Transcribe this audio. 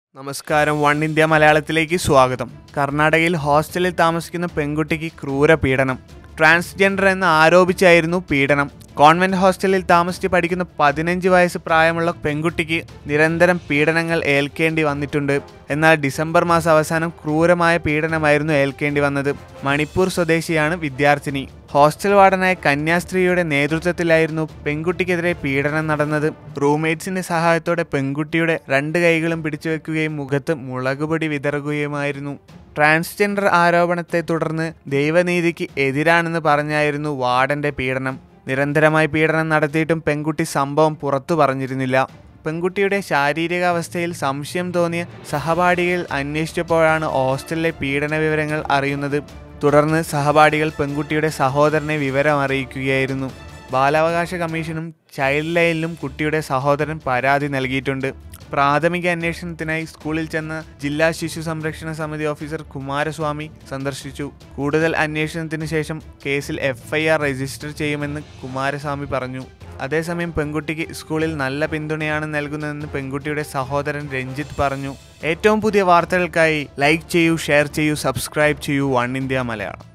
നമസ്കാരം one India മലയാളത്തിലേക്ക് സ്വാഗതം കർണാടകയിൽ ഹോസ്റ്റലിൽ താമസിക്കുന്ന പെൺകുട്ടിക്ക് ക്രൂര പീഡനം ട്രാൻസ്ജെൻഡർ എന്ന് ആരോപിച്ചായിരുന്നു പീഡനം കോൺവെന്റ് ഹോസ്റ്റലിൽ താമസിച്ച് പഠിക്കുന്ന പതിനഞ്ച് വയസ്സ് പ്രായമുള്ള പെൺകുട്ടിക്ക് നിരന്തരം പീഡനങ്ങൾ ഏൽക്കേണ്ടി വന്നിട്ടുണ്ട് എന്നാൽ ഡിസംബർ മാസം അവസാനം ക്രൂരമായ പീഡനമായിരുന്നു ഏൽക്കേണ്ടി വന്നത് മണിപ്പൂർ സ്വദേശിയാണ് വിദ്യാർത്ഥിനി ഹോസ്റ്റൽ വാർഡനായ കന്യാസ്ത്രീയുടെ നേതൃത്വത്തിലായിരുന്നു പെൺകുട്ടിക്കെതിരെ പീഡനം നടന്നത് റൂംമേറ്റ്സിന്റെ സഹായത്തോടെ പെൺകുട്ടിയുടെ രണ്ട് കൈകളും പിടിച്ചു വെക്കുകയും മുഖത്ത് മുളകുപൊടി വിതറുകയുമായിരുന്നു ട്രാൻസ്ജെൻഡർ ആരോപണത്തെ തുടർന്ന് ദൈവനീതിക്ക് എതിരാണെന്ന് പറഞ്ഞായിരുന്നു വാർഡന്റെ പീഡനം നിരന്തരമായി പീഡനം നടത്തിയിട്ടും പെൺകുട്ടി സംഭവം പുറത്തു പറഞ്ഞിരുന്നില്ല പെൺകുട്ടിയുടെ ശാരീരികാവസ്ഥയിൽ സംശയം തോന്നിയ സഹപാഠികൾ അന്വേഷിച്ചപ്പോഴാണ് ഹോസ്റ്റലിലെ പീഡന വിവരങ്ങൾ അറിയുന്നത് തുടർന്ന് സഹപാഠികൾ പെൺകുട്ടിയുടെ സഹോദരനെ വിവരം അറിയിക്കുകയായിരുന്നു ബാലാവകാശ കമ്മീഷനും ചൈൽഡ് ലൈനിലും കുട്ടിയുടെ സഹോദരൻ പരാതി നൽകിയിട്ടുണ്ട് പ്രാഥമിക അന്വേഷണത്തിനായി സ്കൂളിൽ ചെന്ന ജില്ലാ ശിശു സംരക്ഷണ സമിതി ഓഫീസർ കുമാരസ്വാമി സന്ദർശിച്ചു കൂടുതൽ അന്വേഷണത്തിന് ശേഷം കേസിൽ എഫ്ഐആർ രജിസ്റ്റർ ചെയ്യുമെന്ന് കുമാരസ്വാമി പറഞ്ഞു അതേസമയം പെൺകുട്ടിക്ക് സ്കൂളിൽ നല്ല പിന്തുണയാണ് നൽകുന്നതെന്ന് പെൺകുട്ടിയുടെ സഹോദരൻ രഞ്ജിത്ത് പറഞ്ഞു ഏറ്റവും പുതിയ വാർത്തകൾക്കായി ലൈക്ക് ചെയ്യൂ ഷെയർ ചെയ്യൂ സബ്സ്ക്രൈബ് ചെയ്യൂ വൺ ഇന്ത്യ മലയാളം